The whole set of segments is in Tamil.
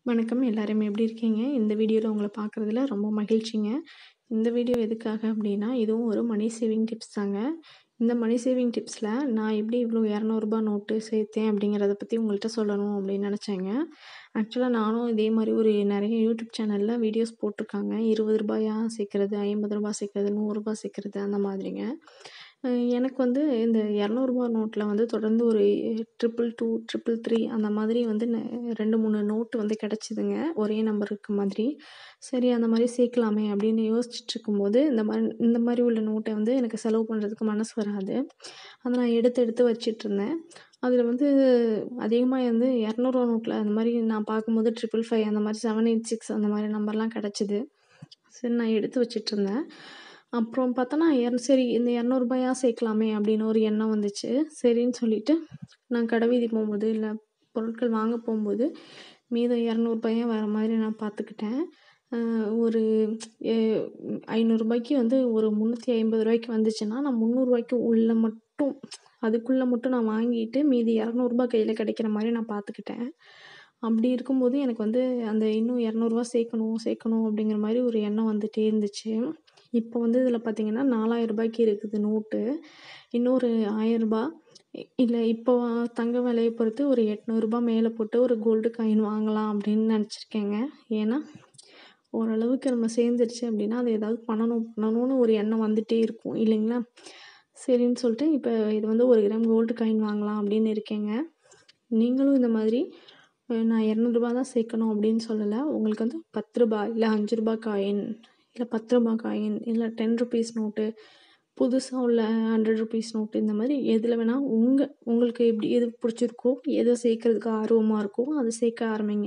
வணக்கம் எல்லாரும் எப்படி இருக்கீங்க? இந்த வீடியோல உங்கள பார்க்குறதுல ரொம்ப மகிழ்ச்சிங்க. இந்த வீடியோ எதுக்காக அப்படின்னா, இதுவும் ஒரு மணி சேவிங் டிப்ஸ் தாங்க. இந்த மணி சேவிங் டிப்ஸ்ல நான் எப்படி இவ்வளோ ரூ. 200 நோட்டு சேர்த்தேன் அப்படிங்கிறத பத்தி உங்கள்ட்ட சொல்லணும் அப்படின்னு நெனச்சேங்க. ஆக்சுவலா நானும் இதே மாரி ஒரு நெறைய யூடியூப் சேனல்ல வீடியோஸ் போட்டுருக்காங்க. ரூ. 20 சேர்க்கிறது, ரூ. 50 சேர்க்கிறது, ரூ. 100 சேர்க்கிறது அந்த மாதிரிங்க. அ எனக்கு வந்து இந்த ரூ. 200 நோட்ல வந்து தொடர்ந்து ஒரு 222, 333 அந்த மாதிரி வந்து ந 2, 3 நோட்டு வந்து கெடைச்சதுங்க. ஒரே நம்பர் இருக்க மாதிரி. சரி அந்த மாரி சேர்க்கலாமே அப்படின்னு யோசிச்சுட்ருக்கும்போது, இந்த மாரி இந்த மாரி உள்ள நோட்ட வந்து எனக்கு செலவு பண்றதுக்கு மனசு வராது. அத நான் எடுத்து எடுத்து வச்சுட்ருந்தேன். அதில வந்து அதிகமா வந்து ரூ. 200 நோட்ல அந்த மாரி நான் பார்க்கும்போது 555 அந்த மாரி 786 அந்த மாரி நம்பர்லாம் கெடைச்சது. சரி நான் எடுத்து வச்சுட்ருந்தேன். அப்புறம் பார்த்தோன்னா, என் சரி இந்த ரூ. 200 சேர்க்கலாமே அப்படின்னு ஒரு எண்ணம் வந்துச்சு. சரின்னு சொல்லிட்டு நான் கடவீதி போம்போது, இல்ல பொருட்கள் வாங்க போம்போது, மீதம் ரூ. 200 வர மாதிரி நான் பார்த்துக்கிட்டேன். அ ஒரு எ ரூ. 500 வந்து ஒரு ரூ. 350 வந்துச்சுன்னா, நான் ரூ. 300 உள்ள மட்டும் அதுக்குள்ள மட்டும் நான் வாங்கிட்டு, மீதி ரூ. 200 கையில கிடைக்கிற மாரி நான் பார்த்துக்கிட்டேன். அப்படி இருக்கும்போது எனக்கு வந்து அந்த இன்னும் ரூ. 200 சேர்க்கணும், சேர்க்கணும் அப்படிங்கிற மாரி ஒரு எண்ணம் வந்துட்டே இருந்துச்சு. இப்போ வந்து இதில பார்த்தீங்கன்னா, ரூ. 4000 இருக்குது நோட்டு. இன்னும் ஒரு ரூ. 1000 இல்ல இப்போ தங்க விலைய பொறுத்து ஒரு ரூ. 800 மேல போட்டு ஒரு கோல்டு காயின் வாங்கலாம் அப்படின்னு நெனச்சிருக்கேங்க. ஏன்னா, ஓரளவுக்கு நம்ம சேர்ந்துருச்சு அப்படின்னா, அத ஏதாவது பண்ணணும் பண்ணணும்னு ஒரு எண்ணம் வந்துட்டே இருக்கும் இல்லைங்களா? சரின்னு சொல்லிட்டு இப்ப இது வந்து 1 கிராம் கோல்டு காயின் வாங்கலாம் அப்படின்னு இருக்கேங்க. நீங்களும் இந்த மாதிரி அ நான் ரூ. 200 தான் சேர்க்கணும் அப்படின்னு சொல்லல. உங்களுக்கு வந்து ரூ. 10 இல்ல ரூ. 5 காயின், இல்ல ரூ. 10 காயின், இல்ல ரூ. 10 நோட்டு, புதுசா உள்ள ரூ. 100 நோட்டு இந்த மாரி எதுல வேணா உங்க உங்களுக்கு எப்படி எது புடிச்சிருக்கோ, எத சேர்க்கறதுக்கு ஆர்வமா இருக்கோ, அத சேர்க்க ஆரம்பிங்க.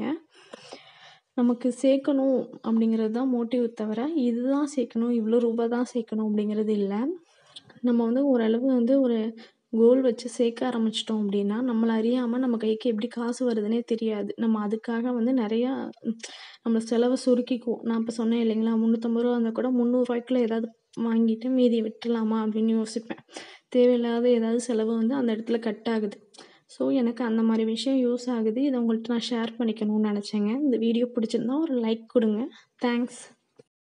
நமக்கு சேர்க்கணும் அப்படிங்கிறது தான் மோட்டிவ் தவிர, இதுதான் சேர்க்கணும், இவ்வளோ ரூபா தான் சேர்க்கணும் அப்படிங்கிறது இல்ல. நம்ம வந்து ஓரளவு வந்து ஒரு கோல் வச்சு சேர்க்க ஆரம்பிச்சுட்டோம் அப்படின்னா, நம்மள அறியாம நம்ம கைக்கு எப்படி காசு வருதுன்னே தெரியாது. நம்ம அதுக்காக வந்து நெறையா நம்ம செலவ சுருக்கிக்குவோம். நான் இப்ப சொன்னேன் இல்லைங்களா? ரூ. 350 இருந்தா கூட ரூ. 300க்குள்ள ஏதாவது வாங்கிட்டு மீதிய விட்டுறலாமா அப்படின்னு யோசிப்பேன். தேவையில்லாத ஏதாவது செலவு வந்து அந்த இடத்துல கட் ஆகுது. ஸோ, எனக்கு அந்த மாரி விஷயம் யூஸ் ஆகுது. இத உங்கள்ட்ட நான் ஷேர் பண்ணிக்கணும்னு நெனச்சேங்க. இந்த வீடியோ பிடிச்சிருந்தா ஒரு லைக் குடுங்க. தேங்க்ஸ்.